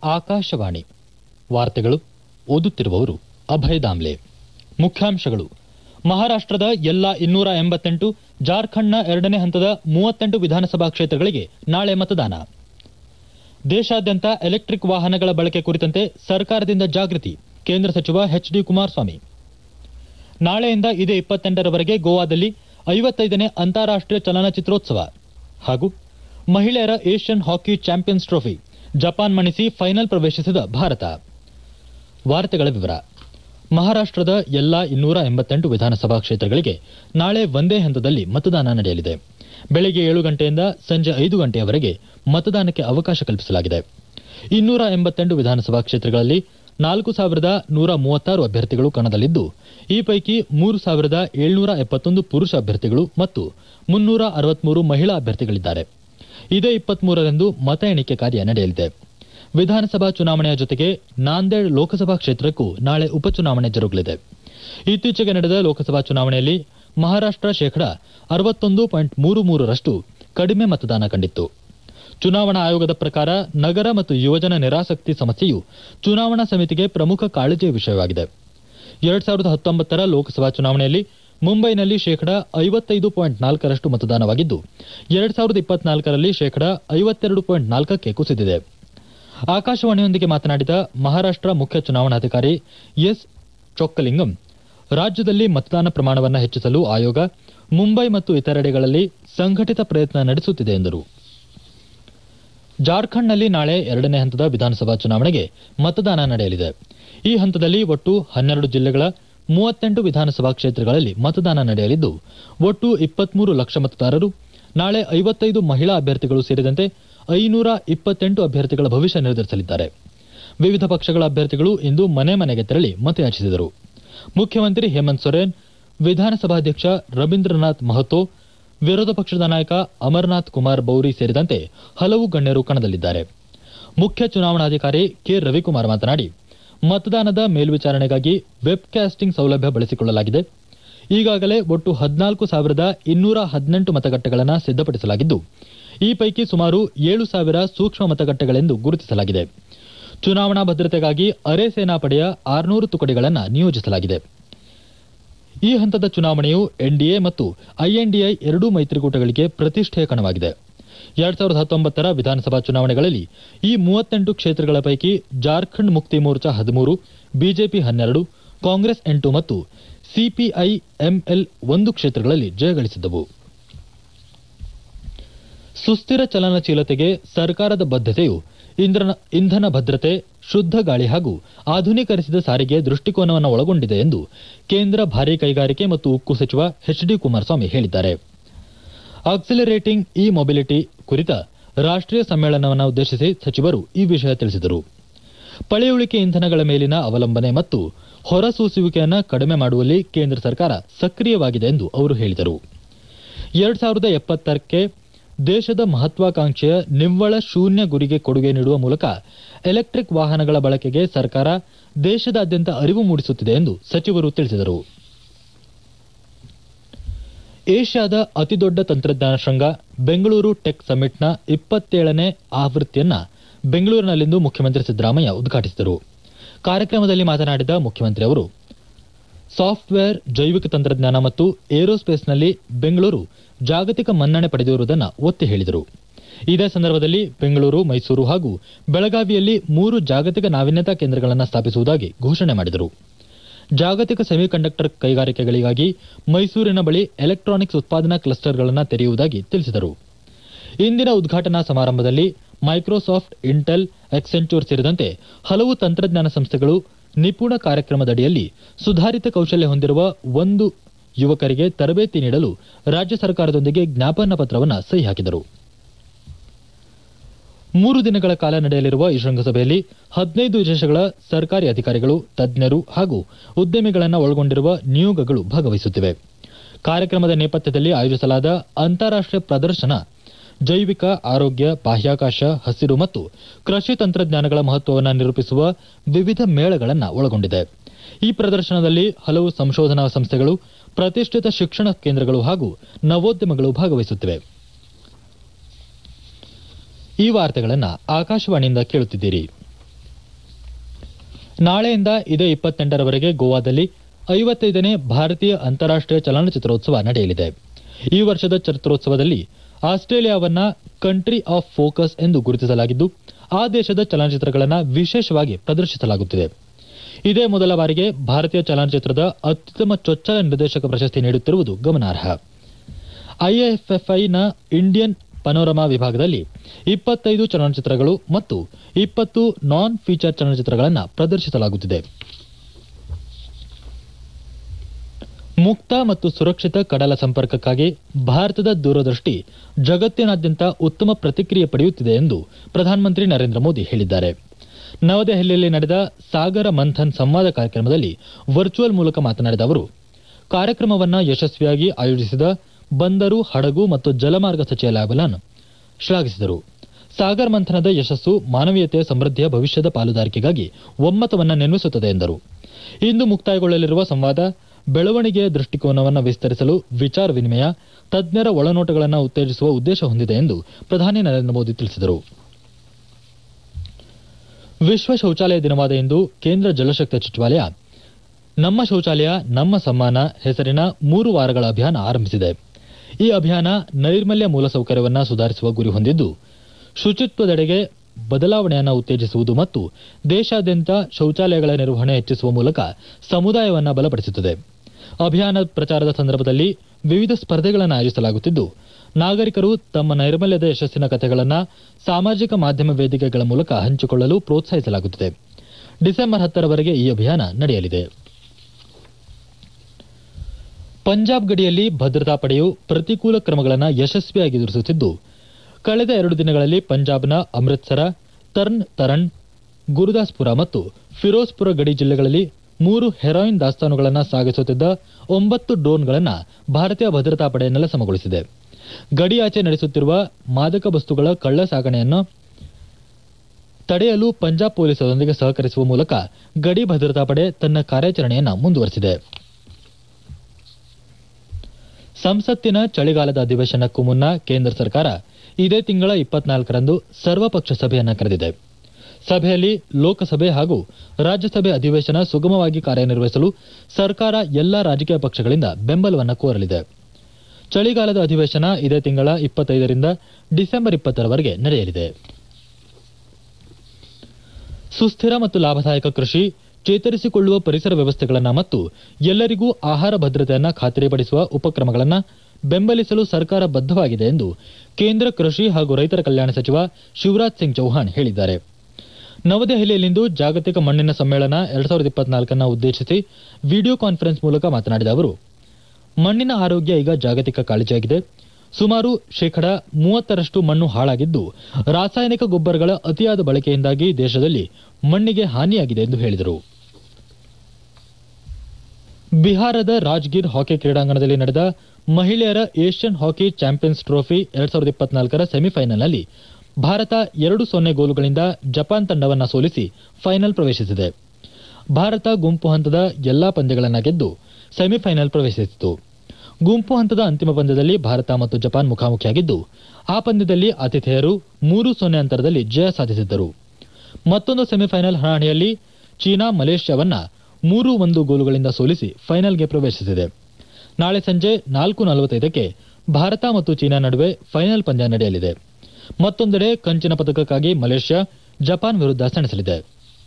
ಆಕಾಶವಾಣಿ ವಾರ್ತೆಗಳು ಓದುತ್ತಿರುವವರು ಅಭಯ ದಾಮ್ಲೆ ಮುಖ್ಯಾಂಶಗಳು ಮಹಾರಾಷ್ಟದ ಎಲ್ಲಾ ಇನ್ನೂರ ಎಂಬತ್ತೆಂಟು ಜಾರ್ಖಂಡ್ನ ಎರಡನೇ ಹಂತದ ಮೂವತ್ತೆಂಟು ವಿಧಾನಸಭಾ ಕ್ಷೇತ್ರಗಳಿಗೆ ನಾಳೆ ಮತದಾನ ದೇಶಾದ್ಯಂತ ಎಲೆಕ್ಟ್ರಿಕ್ ವಾಹನಗಳ ಬಳಕೆ ಕುರಿತಂತೆ ಸರ್ಕಾರದಿಂದ ಜಾಗೃತಿ ಕೇಂದ್ರ ಸಚಿವ ಎಚ್ ಡಿ ಕುಮಾರಸ್ವಾಮಿ ನಾಳೆಯಿಂದ ಇದೇ ಇಪ್ಪತ್ತೆಂಟರವರೆಗೆ ಗೋವಾದಲ್ಲಿ ಐವತ್ತೈದನೇ ಅಂತಾರಾಷ್ಟೀಯ ಚಲನಚಿತ್ರೋತ್ಸವ ಹಾಗೂ ಮಹಿಳೆಯರ Asian hockey champions trophy Japan ಮಣಿಸಿ ಫೈನಲ್ ಪ್ರವೇಶಿಸಿದ ಭಾರತ ವಾರ್ತೆಗಳ ವಿವರ ಮಹಾರಾಷ್ಟದ ಎಲ್ಲಾ ಇನ್ನೂರ ಎಂಬತ್ತೆಂಟು ವಿಧಾನಸಭಾ ಕ್ಷೇತ್ರಗಳಿಗೆ ನಾಳೆ ಒಂದೇ ಹಂತದಲ್ಲಿ ಮತದಾನ ನಡೆಯಲಿದೆ ಬೆಳಗ್ಗೆ ಏಳು ಗಂಟೆಯಿಂದ ಸಂಜೆ ಐದು ಗಂಟೆಯವರೆಗೆ ಮತದಾನಕ್ಕೆ ಅವಕಾಶ ಕಲ್ಪಿಸಲಾಗಿದೆ ಇನ್ನೂರ ಎಂಬತ್ತೆಂಟು ವಿಧಾನಸಭಾ ಕ್ಷೇತ್ರಗಳಲ್ಲಿ ನಾಲ್ಕು ಸಾವಿರದ ನೂರ ಮೂವತ್ತಾರು ಅಭ್ಯರ್ಥಿಗಳು ಕಣದಲ್ಲಿದ್ದು ಈ ಪೈಕಿ ಮೂರು ಸಾವಿರದ ಏಳ್ನೂರ ಎಪ್ಪತ್ತೊಂದು ಪುರುಷ ಅಭ್ಯರ್ಥಿಗಳು ಮತ್ತು ಮುನ್ನೂರ ಅರವತ್ಮೂರು ಮಹಿಳಾ ಅಭ್ಯರ್ಥಿಗಳಿದ್ದಾರೆ ಇದೇ ಇಪ್ಪತ್ಮೂರರಂದು ಮತ ಎಣಿಕೆ ಕಾರ್ಯ ನಡೆಯಲಿದೆ ವಿಧಾನಸಭಾ ಚುನಾವಣೆಯ ಜೊತೆಗೆ ನಾಂದೇಡ್ ಲೋಕಸಭಾ ಕ್ಷೇತ್ರಕ್ಕೂ ನಾಳೆ ಉಪಚುನಾವಣೆ ಜರುಗಲಿದೆ ಇತ್ತೀಚೆಗೆ ನಡೆದ ಲೋಕಸಭಾ ಚುನಾವಣೆಯಲ್ಲಿ ಮಹಾರಾಷ್ಟ ಶೇಕಡ ಅರವತ್ತೊಂದು ಪಾಯಿಂಟ್ ಮೂರು ಮೂರರಷ್ಟು ಕಡಿಮೆ ಮತದಾನ ಕಂಡಿತ್ತು ಚುನಾವಣಾ ಆಯೋಗದ ಪ್ರಕಾರ ನಗರ ಮತ್ತು ಯುವಜನ ನಿರಾಸಕ್ತಿ ಸಮಸ್ಯೆಯು ಚುನಾವಣಾ ಸಮಿತಿಗೆ ಪ್ರಮುಖ ಕಾಳಜಿಯ ವಿಷಯವಾಗಿದೆ ಎರಡ್ ಸಾವಿರದ ಹತ್ತೊಂಬತ್ತರ ಲೋಕಸಭಾ ಚುನಾವಣೆಯಲ್ಲಿ ಮುಂಬೈನಲ್ಲಿ ಶೇಕಡ ಐವತ್ತೈದು ಪಾಯಿಂಟ್ ನಾಲ್ಕರಷ್ಟು ಮತದಾನವಾಗಿದ್ದು ಎರಡ್ ಸಾವಿರದ ಇಪ್ಪತ್ನಾಲ್ಕರಲ್ಲಿ ಶೇಕಡ ಐವತ್ತೆರಡು ಪಾಯಿಂಟ್ ನಾಲ್ಕಕ್ಕೆ ಕುಸಿದಿದೆ ಆಕಾಶವಾಣಿಯೊಂದಿಗೆ ಮಾತನಾಡಿದ ಮಹಾರಾಷ್ಟ ಮುಖ್ಯ ಚುನಾವಣಾಧಿಕಾರಿ ಎಸ್ ಚೊಕ್ಕಲಿಂಗಂ ರಾಜ್ಯದಲ್ಲಿ ಮತದಾನ ಪ್ರಮಾಣವನ್ನು ಹೆಚ್ಚಿಸಲು ಆಯೋಗ ಮುಂಬೈ ಮತ್ತು ಇತರೆಡೆಗಳಲ್ಲಿ ಸಂಘಟಿತ ಪ್ರಯತ್ನ ನಡೆಸುತ್ತಿದೆ ಎಂದರು ಜಾರ್ಖಂಡ್ನಲ್ಲಿ ನಾಳೆ ಎರಡನೇ ಹಂತದ ವಿಧಾನಸಭಾ ಚುನಾವಣೆಗೆ ಮತದಾನ ನಡೆಯಲಿದೆ ಈ ಹಂತದಲ್ಲಿ ಒಟ್ಟು ಹನ್ನೆರಡು ಜಿಲ್ಲೆಗಳ ಮೂವತ್ತೆಂಟು ವಿಧಾನಸಭಾ ಕ್ಷೇತ್ರಗಳಲ್ಲಿ ಮತದಾನ ನಡೆಯಲಿದ್ದು ಒಟ್ಟು ಇಪ್ಪತ್ಮೂರು ಲಕ್ಷ ಮತದಾರರು ನಾಳೆ ಐವತ್ತೈದು ಮಹಿಳಾ ಅಭ್ಯರ್ಥಿಗಳು ಸೇರಿದಂತೆ ಐನೂರ ಇಪ್ಪತ್ತೆಂಟು ಅಭ್ಯರ್ಥಿಗಳ ಭವಿಷ್ಯ ನಿರ್ಧರಿಸಲಿದ್ದಾರೆ ವಿವಿಧ ಪಕ್ಷಗಳ ಅಭ್ಯರ್ಥಿಗಳು ಇಂದು ಮನೆ ಮನೆಗೆ ತೆರಳಿ ಮತಯಾಚಿಸಿದರು ಮುಖ್ಯಮಂತ್ರಿ ಹೇಮಂತ್ ಸೊರೇನ್ ವಿಧಾನಸಭಾಧ್ಯಕ್ಷ ರವೀಂದ್ರನಾಥ್ ಮಹತೋ ವಿರೋಧ ಪಕ್ಷದ ನಾಯಕ ಅಮರನಾಥ್ ಕುಮಾರ್ ಬೌರಿ ಸೇರಿದಂತೆ ಹಲವು ಗಣ್ಯರು ಕಣದಲ್ಲಿದ್ದಾರೆ ಮುಖ್ಯ ಚುನಾವಣಾಧಿಕಾರಿ ಕೆ ರವಿಕುಮಾರ್ ಮಾತನಾಡಿ ಮತದಾನದ ಮೇಲ್ವಿಚಾರಣೆಗಾಗಿ ವೆಬ್ ಕ್ಯಾಸ್ಟಿಂಗ್ ಸೌಲಭ್ಯ ಬಳಸಿಕೊಳ್ಳಲಾಗಿದೆ ಈಗಾಗಲೇ ಒಟ್ಟು ಹದಿನಾಲ್ಕು ಸಾವಿರದ ಇನ್ನೂರ ಹದಿನೆಂಟು ಮತಗಟ್ಟೆಗಳನ್ನು ಸಿದ್ಧಪಡಿಸಲಾಗಿದ್ದು ಈ ಪೈಕಿ ಸುಮಾರು ಏಳು ಸಾವಿರ ಸೂಕ್ಷ್ಮ ಮತಗಟ್ಟೆಗಳೆಂದು ಗುರುತಿಸಲಾಗಿದೆ ಚುನಾವಣಾ ಭದ್ರತೆಗಾಗಿ ಅರೆ ಸೇನಾಪಡೆಯ ಆರುನೂರು ತುಕಡಿಗಳನ್ನು ನಿಯೋಜಿಸಲಾಗಿದೆ ಈ ಹಂತದ ಚುನಾವಣೆಯು ಎನ್ಡಿಎ ಮತ್ತು ಐಎನ್ಡಿಐ ಎರಡೂ ಮೈತ್ರಿಕೂಟಗಳಿಗೆ ಪ್ರತಿಷ್ಠೆಯ ಕಣವಾಗಿದೆ ಎರಡ್ ಸಾವಿರದ ಹತ್ತೊಂಬತ್ತರ ವಿಧಾನಸಭಾ ಚುನಾವಣೆಗಳಲ್ಲಿ ಈ ಮೂವತ್ತೆಂಟು ಕ್ಷೇತ್ರಗಳ ಪೈಕಿ ಜಾರ್ಖಂಡ್ ಮುಕ್ತಿ ಮೋರ್ಚಾ ಹದಿಮೂರು ಬಿಜೆಪಿ ಹನ್ನೆರಡು ಕಾಂಗ್ರೆಸ್ ಎಂಟು ಮತ್ತು ಸಿಪಿಐ ಎಂಎಲ್ ಒಂದು ಕ್ಷೇತ್ರಗಳಲ್ಲಿ ಜಯಗಳಿಸಿದ್ದವು ಸುಸ್ಥಿರ ಚಲನಶೀಲತೆಗೆ ಸರ್ಕಾರದ ಬದ್ಧತೆಯು ಇಂಧನ ಭದ್ರತೆ ಶುದ್ಧ ಗಾಳಿ ಹಾಗೂ ಆಧುನೀಕರಿಸಿದ ಸಾರಿಗೆ ದೃಷ್ಟಿಕೋನವನ್ನು ಒಳಗೊಂಡಿದೆ ಎಂದು ಕೇಂದ್ರ ಭಾರೀ ಕೈಗಾರಿಕೆ ಮತ್ತು ಉಕ್ಕು ಸಚಿವ ಎಚ್ ಡಿ ಕುಮಾರಸ್ವಾಮಿ ಹೇಳಿದ್ದಾರೆ ಆಕ್ಸಿಲರೇಟಿಂಗ್ ಇ ಮೊಬಿಲಿಟಿ ಕುರಿತ ರಾಷ್ಟೀಯ ಸಮ್ಮೇಳನವನ್ನು ಉದ್ದೇಶಿಸಿ ಸಚಿವರು ಈ ವಿಷಯ ತಿಳಿಸಿದರು ಪಳೆಯುಳಿಕೆ ಇಂಧನಗಳ ಮೇಲಿನ ಅವಲಂಬನೆ ಮತ್ತು ಹೊರಸೂಸುವಿಕೆಯನ್ನು ಕಡಿಮೆ ಮಾಡುವಲ್ಲಿ ಕೇಂದ್ರ ಸರ್ಕಾರ ಸಕ್ರಿಯವಾಗಿದೆ ಎಂದು ಅವರು ಹೇಳಿದರು ಎರಡ್ ಸಾವಿರದ ಎಪ್ಪತ್ತಕ್ಕೆ ದೇಶದ ಮಹತ್ವಾಕಾಂಕ್ಷೆಯ ನಿವ್ವಳ ಶೂನ್ಯ ಗುರಿಗೆ ಕೊಡುಗೆ ನೀಡುವ ಮೂಲಕ ಎಲೆಕ್ಟ್ರಿಕ್ ವಾಹನಗಳ ಬಳಕೆಗೆ ಸರ್ಕಾರ ದೇಶದಾದ್ಯಂತ ಅರಿವು ಮೂಡಿಸುತ್ತಿದೆ ಎಂದು ಸಚಿವರು ತಿಳಿಸಿದರು ಏಷ್ಯಾದ ಅತಿದೊಡ್ಡ ತಂತ್ರಜ್ಞಾನ ಶೃಂಗ ಬೆಂಗಳೂರು ಟೆಕ್ ಸಮಿಟ್ನ ಇಪ್ಪತ್ತೇಳನೇ ಆವೃತ್ತಿಯನ್ನ ಬೆಂಗಳೂರಿನಲ್ಲಿಂದು ಮುಖ್ಯಮಂತ್ರಿ ಸಿದ್ದರಾಮಯ್ಯ ಉದ್ಘಾಟಿಸಿದರು ಕಾರ್ಯಕ್ರಮದಲ್ಲಿ ಮಾತನಾಡಿದ ಮುಖ್ಯಮಂತ್ರಿ ಅವರು ಸಾಫ್ಟ್ವೇರ್ ಜೈವಿಕ ತಂತ್ರಜ್ಞಾನ ಮತ್ತು ಏರೋಸ್ಪೇಸ್ನಲ್ಲಿ ಬೆಂಗಳೂರು ಜಾಗತಿಕ ಮನ್ನಣೆ ಪಡೆದಿರುವುದನ್ನು ಒತ್ತಿ ಹೇಳಿದರು ಇದೇ ಸಂದರ್ಭದಲ್ಲಿ ಬೆಂಗಳೂರು ಮೈಸೂರು ಹಾಗೂ ಬೆಳಗಾವಿಯಲ್ಲಿ ಮೂರು ಜಾಗತಿಕ ನಾವೀನ್ಯತಾ ಕೇಂದ್ರಗಳನ್ನು ಸ್ಥಾಪಿಸುವುದಾಗಿ ಘೋಷಣೆ ಮಾಡಿದರು ಜಾಗತಿಕ ಸೆಮಿಕಂಡಕ್ಟರ್ ಕೈಗಾರಿಕೆಗಳಿಗಾಗಿ ಮೈಸೂರಿನ ಬಳಿ ಎಲೆಕ್ಟ್ರಾನಿಕ್ಸ್ ಉತ್ಪಾದನಾ ಕ್ಲಸ್ಟರ್ಗಳನ್ನು ತೆರೆಯುವುದಾಗಿ ತಿಳಿಸಿದರು ಇಂದಿನ ಉದ್ಘಾಟನಾ ಸಮಾರಂಭದಲ್ಲಿ ಮೈಕ್ರೋಸಾಫ್ಟ್ ಇಂಟೆಲ್ ಎಕ್ಸೆಂಚೂರ್ ಸೇರಿದಂತೆ ಹಲವು ತಂತ್ರಜ್ಞಾನ ಸಂಸ್ಥೆಗಳು ನಿಪುಣ ಕಾರ್ಯಕ್ರಮದಡಿಯಲ್ಲಿ ಸುಧಾರಿತ ಕೌಶಲ್ಯ ಹೊಂದಿರುವ ಒಂದು ಯುವಕರಿಗೆ ತರಬೇತಿ ನೀಡಲು ರಾಜ್ಯ ಸರ್ಕಾರದೊಂದಿಗೆ ಜ್ಞಾಪನ ಪತ್ರವನ್ನು ಸಹಿ ಹಾಕಿದರು ಮೂರು ದಿನಗಳ ಕಾಲ ನಡೆಯಲಿರುವ ಈ ಶೃಂಗಸಭೆಯಲ್ಲಿ ಹದಿನೈದು ದೇಶಗಳ ಸರ್ಕಾರಿ ಅಧಿಕಾರಿಗಳು ತಜ್ಞರು ಹಾಗೂ ಉದ್ಯಮಿಗಳನ್ನು ಒಳಗೊಂಡಿರುವ ನಿಯೋಗಗಳು ಭಾಗವಹಿಸುತ್ತಿವೆ ಕಾರ್ಯಕ್ರಮದ ನೇಪಥ್ಯದಲ್ಲಿ ಆಯೋಜಿಸಲಾದ ಅಂತಾರಾಷ್ಟೀಯ ಪ್ರದರ್ಶನ ಜೈವಿಕ ಆರೋಗ್ಯ ಬಾಹ್ಯಾಕಾಶ ಹಸಿರು ಮತ್ತು ಕೃಷಿ ತಂತ್ರಜ್ಞಾನಗಳ ಮಹತ್ವವನ್ನು ನಿರೂಪಿಸುವ ವಿವಿಧ ಮೇಳಗಳನ್ನು ಒಳಗೊಂಡಿದೆ ಈ ಪ್ರದರ್ಶನದಲ್ಲಿ ಹಲವು ಸಂಶೋಧನಾ ಸಂಸ್ಥೆಗಳು ಪ್ರತಿಷ್ಠಿತ ಶಿಕ್ಷಣ ಕೇಂದ್ರಗಳು ಹಾಗೂ ನವೋದ್ಯಮಗಳು ಭಾಗವಹಿಸುತ್ತಿವೆ ಈ ವಾರ್ತೆಗಳನ್ನು ಆಕಾಶವಾಣಿಯಿಂದ ಕೇಳುತ್ತಿದ್ದೀರಿ ನಾಳೆಯಿಂದ ಇದೇ ಇಪ್ಪತ್ತೆಂಟರವರೆಗೆ ಗೋವಾದಲ್ಲಿ ಐವತ್ತೈದನೇ ಭಾರತೀಯ ಅಂತಾರಾಷ್ಟೀಯ ಚಲನಚಿತ್ರೋತ್ಸವ ನಡೆಯಲಿದೆ ಈ ವರ್ಷದ ಚಿತ್ರೋತ್ಸವದಲ್ಲಿ ಆಸ್ಟ್ರೇಲಿಯಾವನ್ನ ಕಂಟ್ರಿ ಆಫ್ ಫೋಕಸ್ ಎಂದು ಗುರುತಿಸಲಾಗಿದ್ದು ಆ ದೇಶದ ಚಲನಚಿತ್ರಗಳನ್ನು ವಿಶೇಷವಾಗಿ ಪ್ರದರ್ಶಿಸಲಾಗುತ್ತಿದೆ ಇದೇ ಮೊದಲ ಬಾರಿಗೆ ಭಾರತೀಯ ಚಲನಚಿತ್ರದ ಅತ್ಯುತ್ತಮ ಚೊಚ್ಚಲ ನಿರ್ದೇಶಕ ಪ್ರಶಸ್ತಿ ನೀಡುತ್ತಿರುವುದು ಗಮನಾರ್ಹ ಐಎಫ್ಎಫ್ಐನ ಇಂಡಿಯನ್ ಪನೋರಮಾ ವಿಭಾಗದಲ್ಲಿ ಇಪ್ಪತ್ತೈದು ಚಲನಚಿತ್ರಗಳು ಮತ್ತು ಇಪ್ಪತ್ತು ನಾನ್ ಫೀಚರ್ ಚಲನಚಿತ್ರಗಳನ್ನು ಪ್ರದರ್ಶಿಸಲಾಗುತ್ತಿದೆ ಮುಕ್ತ ಮತ್ತು ಸುರಕ್ಷಿತ ಕಡಲ ಸಂಪರ್ಕಕ್ಕಾಗಿ ಭಾರತದ ದೂರದೃಷ್ಟಿ ಜಗತ್ತಿನಾದ್ಯಂತ ಉತ್ತಮ ಪ್ರತಿಕ್ರಿಯೆ ಪಡೆಯುತ್ತಿದೆ ಎಂದು ಪ್ರಧಾನಮಂತ್ರಿ ನರೇಂದ್ರ ಮೋದಿ ಹೇಳಿದ್ದಾರೆ ನವದೆಹಲಿಯಲ್ಲಿ ನಡೆದ ಸಾಗರ ಮಂಥನ್ ಸಂವಾದ ಕಾರ್ಯಕ್ರಮದಲ್ಲಿ ವರ್ಚುವಲ್ ಮೂಲಕ ಮಾತನಾಡಿದ ಅವರು ಕಾರ್ಯಕ್ರಮವನ್ನು ಯಶಸ್ವಿಯಾಗಿ ಆಯೋಜಿಸಿದ ಬಂದರು ಹಡಗು ಮತ್ತು ಜಲಮಾರ್ಗ ಸಚಿವಾಲಯವನ್ನು ಶ್ಲಾಘಿಸಿದರು ಸಾಗರ್ ಮಂಥನದ ಯಶಸ್ಸು ಮಾನವೀಯತೆಯ ಸಮೃದ್ಧಿಯ ಭವಿಷ್ಯದ ಪಾಲುದಾರಿಕೆಗಾಗಿ ಒಮ್ಮತವನ್ನು ನಿರ್ಮಿಸುತ್ತದೆ ಎಂದರು ಇಂದು ಮುಕ್ತಾಯಗೊಳ್ಳಲಿರುವ ಸಂವಾದ ಬೆಳವಣಿಗೆಯ ದೃಷ್ಟಿಕೋನವನ್ನು ವಿಸ್ತರಿಸಲು ವಿಚಾರ ವಿನಿಮಯ ತಜ್ಞರ ಒಳನೋಟಗಳನ್ನು ಉತ್ತೇಜಿಸುವ ಉದ್ದೇಶ ಹೊಂದಿದೆ ಎಂದು ಪ್ರಧಾನಿ ನರೇಂದ್ರ ಮೋದಿ ತಿಳಿಸಿದರು ವಿಶ್ವ ಶೌಚಾಲಯ ದಿನವಾದ ಇಂದು ಕೇಂದ್ರ ಜಲಶಕ್ತಿ ಸಚಿವಾಲಯ ನಮ್ಮ ಶೌಚಾಲಯ ನಮ್ಮ ಸಮ್ಮಾನ ಹೆಸರಿನ ಮೂರು ವಾರಗಳ ಅಭಿಯಾನ ಆರಂಭಿಸಿದೆ ಈ ಅಭಿಯಾನ ನೈರ್ಮಲ್ಯ ಮೂಲಸೌಕರ್ಯವನ್ನು ಸುಧಾರಿಸುವ ಗುರಿ ಹೊಂದಿದ್ದು ಶುಚಿತ್ವದೆಡೆಗೆ ಬದಲಾವಣೆಯನ್ನು ಉತ್ತೇಜಿಸುವುದು ಮತ್ತು ದೇಶಾದ್ಯಂತ ಶೌಚಾಲಯಗಳ ನಿರ್ವಹಣೆ ಹೆಚ್ಚಿಸುವ ಮೂಲಕ ಸಮುದಾಯವನ್ನು ಬಲಪಡಿಸುತ್ತದೆ ಅಭಿಯಾನ ಪ್ರಚಾರದ ಸಂದರ್ಭದಲ್ಲಿ ವಿವಿಧ ಸ್ಪರ್ಧೆಗಳನ್ನು ಆಯೋಜಿಸಲಾಗುತ್ತಿದ್ದು ನಾಗರಿಕರು ತಮ್ಮ ನೈರ್ಮಲ್ಯದ ಯಶಸ್ಸಿನ ಕಥೆಗಳನ್ನು ಸಾಮಾಜಿಕ ಮಾಧ್ಯಮ ವೇದಿಕೆಗಳ ಮೂಲಕ ಹಂಚಿಕೊಳ್ಳಲು ಪ್ರೋತ್ಸಾಹಿಸಲಾಗುತ್ತದೆ ಡಿಸೆಂಬರ್ ಹತ್ತರವರೆಗೆ ಈ ಅಭಿಯಾನ ನಡೆಯಲಿದೆ ಪಂಜಾಬ್ ಗಡಿಯಲ್ಲಿ ಭದ್ರತಾ ಪಡೆಯು ಪ್ರತಿಕೂಲ ಕ್ರಮಗಳನ್ನು ಯಶಸ್ವಿಯಾಗಿ ಎದುರಿಸುತ್ತಿದ್ದು ಕಳೆದ ಎರಡು ದಿನಗಳಲ್ಲಿ ಪಂಜಾಬ್ನ ಅಮೃತ್ಸರ ತರ್ನ್ ತರಣ್ ಗುರುದಾಸ್ಪುರ ಮತ್ತು ಫಿರೋಜ್ಪುರ ಗಡಿ ಜಿಲ್ಲೆಗಳಲ್ಲಿ ಮೂರು ಹೆರಾಯಿನ್ ದಾಸ್ತಾನುಗಳನ್ನು ಸಾಗಿಸುತ್ತಿದ್ದ ಒಂಬತ್ತು ಡ್ರೋನ್ಗಳನ್ನು ಭಾರತೀಯ ಭದ್ರತಾ ಪಡೆ ನೆಲಸಮಗೊಳಿಸಿದೆ ಗಡಿಯಾಚೆ ನಡೆಸುತ್ತಿರುವ ಮಾದಕ ವಸ್ತುಗಳ ಕಳ್ಳ ಸಾಗಣೆಯನ್ನು ತಡೆಯಲು ಪಂಜಾಬ್ ಪೊಲೀಸರೊಂದಿಗೆ ಸಹಕರಿಸುವ ಮೂಲಕ ಗಡಿ ಭದ್ರತಾ ಪಡೆ ತನ್ನ ಕಾರ್ಯಾಚರಣೆಯನ್ನು ಮುಂದುವರೆಸಿದೆ ಸಂಸತ್ತಿನ ಚಳಿಗಾಲದ ಅಧಿವೇಶನಕ್ಕೂ ಮುನ್ನ ಕೇಂದ್ರ ಸರ್ಕಾರ ಇದೇ ತಿಂಗಳ ಇಪ್ಪತ್ನಾಲ್ಕರಂದು ಸರ್ವಪಕ್ಷ ಸಭೆಯನ್ನ ಕರೆದಿದೆ ಸಭೆಯಲ್ಲಿ ಲೋಕಸಭೆ ಹಾಗೂ ರಾಜ್ಯಸಭೆ ಅಧಿವೇಶನ ಸುಗಮವಾಗಿ ಕಾರ್ಯನಿರ್ವಹಿಸಲು ಸರ್ಕಾರ ಎಲ್ಲಾ ರಾಜಕೀಯ ಪಕ್ಷಗಳಿಂದ ಬೆಂಬಲವನ್ನು ಕೋರಲಿದೆ ಚಳಿಗಾಲದ ಅಧಿವೇಶನ ಇದೇ ತಿಂಗಳ ಇಪ್ಪತ್ತೈದರಿಂದ ಡಿಸೆಂಬರ್ ಇಪ್ಪತ್ತರವರೆಗೆ ನಡೆಯಲಿದೆ ಸುಸ್ಥಿರ ಮತ್ತು ಲಾಭದಾಯಕ ಕೃಷಿ ಚೇತರಿಸಿಕೊಳ್ಳುವ ಪರಿಸರ ವ್ಯವಸ್ಥೆಗಳನ್ನು ಮತ್ತು ಎಲ್ಲರಿಗೂ ಆಹಾರ ಭದ್ರತೆಯನ್ನು ಖಾತರಿಪಡಿಸುವ ಉಪಕ್ರಮಗಳನ್ನು ಬೆಂಬಲಿಸಲು ಸರ್ಕಾರ ಬದ್ಧವಾಗಿದೆ ಎಂದು ಕೇಂದ್ರ ಕೃಷಿ ಹಾಗೂ ರೈತರ ಕಲ್ಯಾಣ ಸಚಿವ ಶಿವರಾಜ್ ಸಿಂಗ್ ಚೌಹಾಣ್ ಹೇಳಿದ್ದಾರೆ ನವದೆಹಲಿಯಲ್ಲಿಂದು ಜಾಗತಿಕ ಮಣ್ಣಿನ ಸಮ್ಮೇಳನ ಎರಡ್ ಸಾವಿರದ ಇಪ್ಪತ್ನಾಲ್ಕನ್ನು ಉದ್ದೇಶಿಸಿ ವಿಡಿಯೋ ಕಾನ್ಫರೆನ್ಸ್ ಮೂಲಕ ಮಾತನಾಡಿದ ಅವರು ಮಣ್ಣಿನ ಆರೋಗ್ಯ ಈಗ ಜಾಗತಿಕ ಕಾಳಜಿಯಾಗಿದೆ ಸುಮಾರು ಶೇಕಡ ಮೂವತ್ತರಷ್ಟು ಮಣ್ಣು ಹಾಳಾಗಿದ್ದು ರಾಸಾಯನಿಕ ಗೊಬ್ಬರಗಳ ಅತಿಯಾದ ಬಳಕೆಯಿಂದಾಗಿ ದೇಶದಲ್ಲಿ ಮಣ್ಣಿಗೆ ಹಾನಿಯಾಗಿದೆ ಎಂದು ಹೇಳಿದರು ಬಿಹಾರದ ರಾಜ್ಗಿರ್ ಹಾಕಿ ಕ್ರೀಡಾಂಗಣದಲ್ಲಿ ನಡೆದ ಮಹಿಳೆಯರ ಏಷ್ಯನ್ ಹಾಕಿ ಚಾಂಪಿಯನ್ಸ್ ಟ್ರೋಫಿ ಎರಡ್ ಸಾವಿರದ ಇಪ್ಪತ್ನಾಲ್ಕರ ಸೆಮಿಫೈನಲ್ನಲ್ಲಿ ಭಾರತ ಎರಡು ಸೊನ್ನೆ ಗೋಲುಗಳಿಂದ ಜಪಾನ್ ತಂಡವನ್ನು ಸೋಲಿಸಿ ಫೈನಲ್ ಪ್ರವೇಶಿಸಿದೆ ಭಾರತ ಗುಂಪು ಹಂತದ ಎಲ್ಲಾ ಪಂದ್ಯಗಳನ್ನು ಗೆದ್ದು ಸೆಮಿಫೈನಲ್ ಪ್ರವೇಶಿಸಿತು ಗುಂಪು ಹಂತದ ಅಂತಿಮ ಪಂದ್ಯದಲ್ಲಿ ಭಾರತ ಮತ್ತು ಜಪಾನ್ ಮುಖಾಮುಖಿಯಾಗಿದ್ದು ಆ ಪಂದ್ಯದಲ್ಲಿ ಆತಿಥೇಯರು ಮೂರು ಸೊನ್ನೆ ಅಂತರದಲ್ಲಿ ಜಯ ಸಾಧಿಸಿದ್ದರು ಮತ್ತೊಂದು ಸೆಮಿಫೈನಲ್ ಹಣಾಹಣಿಯಲ್ಲಿ ಚೀನಾ ಮಲೇಷ್ಯಾವನ್ನ ಮೂರು ಒಂದು ಗೋಲುಗಳಿಂದ ಸೋಲಿಸಿ ಫೈನಲ್ಗೆ ಪ್ರವೇಶಿಸಿದೆ ನಾಳೆ ಸಂಜೆ ನಾಲ್ಕು ನಲವತ್ತೈದಕ್ಕೆ ಭಾರತ ಮತ್ತು ಚೀನಾ ನಡುವೆ ಫೈನಲ್ ಪಂದ್ಯ ನಡೆಯಲಿದೆ ಮತ್ತೊಂದೆಡೆ ಕಂಚಿನ ಪದಕಕ್ಕಾಗಿ ಮಲೇಷ್ಯಾ ಜಪಾನ್ ವಿರುದ್ಧ ಸೆಣಸಲಿದೆ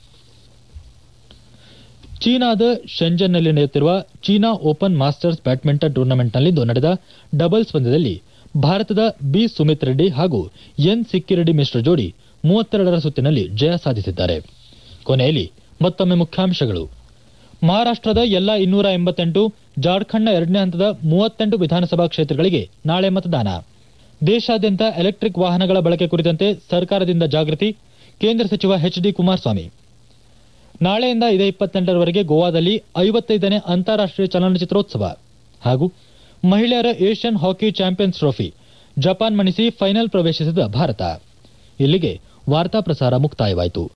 ಚೀನಾದ ಶೆಂಜನ್ನಲ್ಲಿ ನಡೆಯುತ್ತಿರುವ ಚೀನಾ ಓಪನ್ ಮಾಸ್ಟರ್ಸ್ ಬ್ಯಾಡ್ಮಿಂಟನ್ ಟೂರ್ನಮೆಂಟ್ನಲ್ಲಿಂದು ನಡೆದ ಡಬಲ್ಸ್ ಪಂದ್ಯದಲ್ಲಿ ಭಾರತದ ಬಿ ಸುಮಿತ್ ರೆಡ್ಡಿ ಹಾಗೂ ಎನ್ ಸಿಕ್ಕಿರೆಡ್ಡಿ ಮಿಶ್ರ ಜೋಡಿ ಮೂವತ್ತೆರಡರ ಸುತ್ತಿನಲ್ಲಿ ಜಯ ಸಾಧಿಸಿದ್ದಾರೆ ಕೊನೆಯಲ್ಲಿ ಮತ್ತೊಮ್ಮೆ ಮುಖ್ಯಾಂಶಗಳು ಮಹಾರಾಷ್ಟ್ರದ ಎಲ್ಲ ಇನ್ನೂರ ಎಂಬತ್ತೆಂಟು ಜಾರ್ಖಂಡ್ನ ಎರಡನೇ ಹಂತದ ಮೂವತ್ತೆಂಟು ವಿಧಾನಸಭಾ ಕ್ಷೇತ್ರಗಳಿಗೆ ನಾಳೆ ಮತದಾನ ದೇಶಾದ್ಯಂತ ಎಲೆಕ್ಟ್ರಿಕ್ ವಾಹನಗಳ ಬಳಕೆ ಕುರಿತಂತೆ ಸರ್ಕಾರದಿಂದ ಜಾಗೃತಿ ಕೇಂದ್ರ ಸಚಿವ ಎಚ್ ಡಿ ಕುಮಾರಸ್ವಾಮಿ ನಾಳೆಯಿಂದ ಇದೇ ಇಪ್ಪತ್ತೆಂಟರವರೆಗೆ ಗೋವಾದಲ್ಲಿ ಐವತ್ತೈದನೇ ಅಂತಾರಾಷ್ಟೀಯ ಚಲನಚಿತ್ರೋತ್ಸವ ಹಾಗೂ ಮಹಿಳೆಯರ Asian hockey champions trophy Japan ಮಣಿಸಿ ಫೈನಲ್ ಪ್ರವೇಶಿಸಿದ ಭಾರತ ಇಲ್ಲಿಗೆ ವಾರ್ತಾ ಪ್ರಸಾರ ಮುಕ್ತಾಯವಾಯಿತು